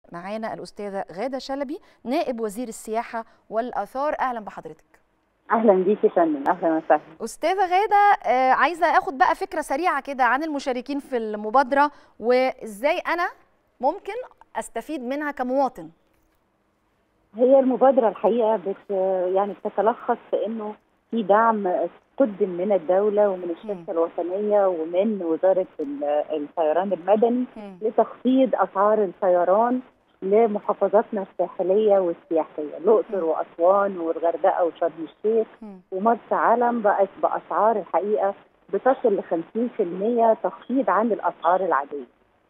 معانا الاستاذه غاده شلبي نائب وزير السياحه والاثار اهلا بحضرتك اهلا بيكي يا فندم اهلا وسهلا استاذه غاده آه، عايزه اخد بقى فكره سريعه كده عن المشاركين في المبادره وازاي انا ممكن استفيد منها كمواطن هي المبادره الحقيقه بت يعني بتتلخص في انه في دعم قدم من الدوله ومن الشركه الوطنيه ومن وزاره ال- الطيران المدني مم. لتخفيض اسعار الطيران لمحافظاتنا الساحليه والسياحيه الاقصر واسوان والغردقه وشرم الشيخ مم. ومرسى علم بقت باسعار الحقيقه بتصل ل 50% تخفيض عن الاسعار العاديه.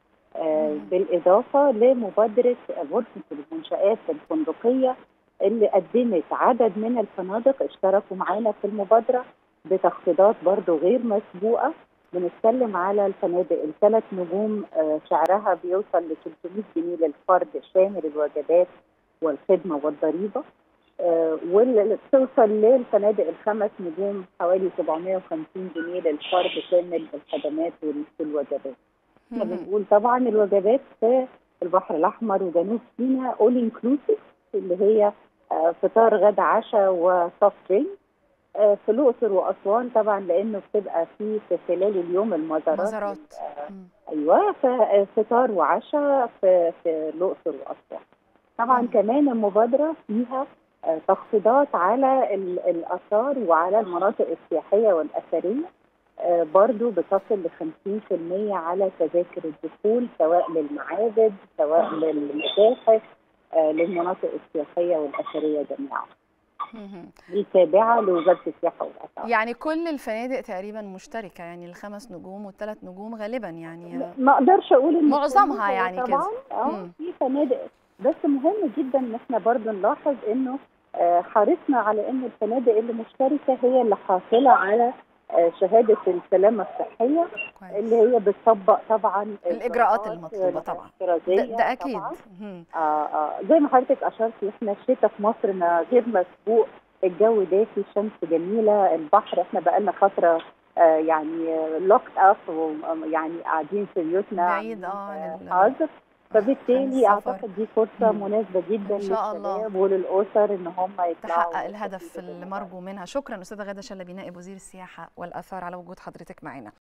آه، مم. بالاضافه لمبادره غرفه المنشات الفندقيه اللي قدمت عدد من الفنادق اشتركوا معانا في المبادره بتخفيضات برضو غير مسبوقه بنتكلم على الفنادق الثلاث نجوم آه، سعرها بيوصل ل 300 جنيه للفرد شامل الوجبات والخدمه والضريبه آه، واللي بتوصل للفنادق الخمس نجوم حوالي 750 جنيه للفرد شامل الخدمات وال- والوجبات. احنا مم. بنقول طبعا الوجبات في البحر الاحمر وجنوب سيناء اول انكلوسيف اللي هي آه، فطار غدا عشاء وسوفت درينك آه، في الاقصر واسوان طبعا لانه بتبقى في في خلال اليوم المزارات مزارات آه، مم. ايوه فطار وعشاء في في الاقصر واسوان طبعا مم. كمان المبادره فيها آه، تخفيضات على ال- الاثار وعلى المناطق السياحيه والاثريه آه، برضو بتصل ل 50% على تذاكر الدخول سواء للمعابد سواء للمتاحف آه، للمناطق السياحيه والاثريه جميعا مم. دي تابعه لوزاره السياحه والاثار يعني كل الفنادق تقريبا مشتركه يعني الخمس نجوم والثلاث نجوم غالبا يعني ما اقدرش اقول ان معظمها كلها يعني طبعا كده. اه مم. في فنادق بس مهم جدا ان احنا برضو نلاحظ انه آه، حرصنا على ان الفنادق اللي مشتركه هي اللي حاصله على آه، شهاده السلامه الصحيه كويس اللي هي بتطبق طبعا الإجراءات المطلوبة طبعا. ده, الاحترازية ده اكيد طبعاً. مم. آه آه زي ما حضرتك اشرتي احنا الشتاء في مصر ما غير مسبوق الجو دافي الشمس جميله البحر احنا بقالنا فتره آه يعني لوكت اب ويعني قاعدين في بيوتنا بعيد، عاملين، آه، عن ال- حظر عن فبالتالي السفر. اعتقد دي فرصه مم. مناسبه جدا إن شاء الله. للشباب وللاسر ان هم يطلعوا تحقق الهدف ويستفيدوا بالموضوع. المرجو منها شكرا استاذه غاده شلبي نائب وزير السياحه والاثار على وجود حضرتك معنا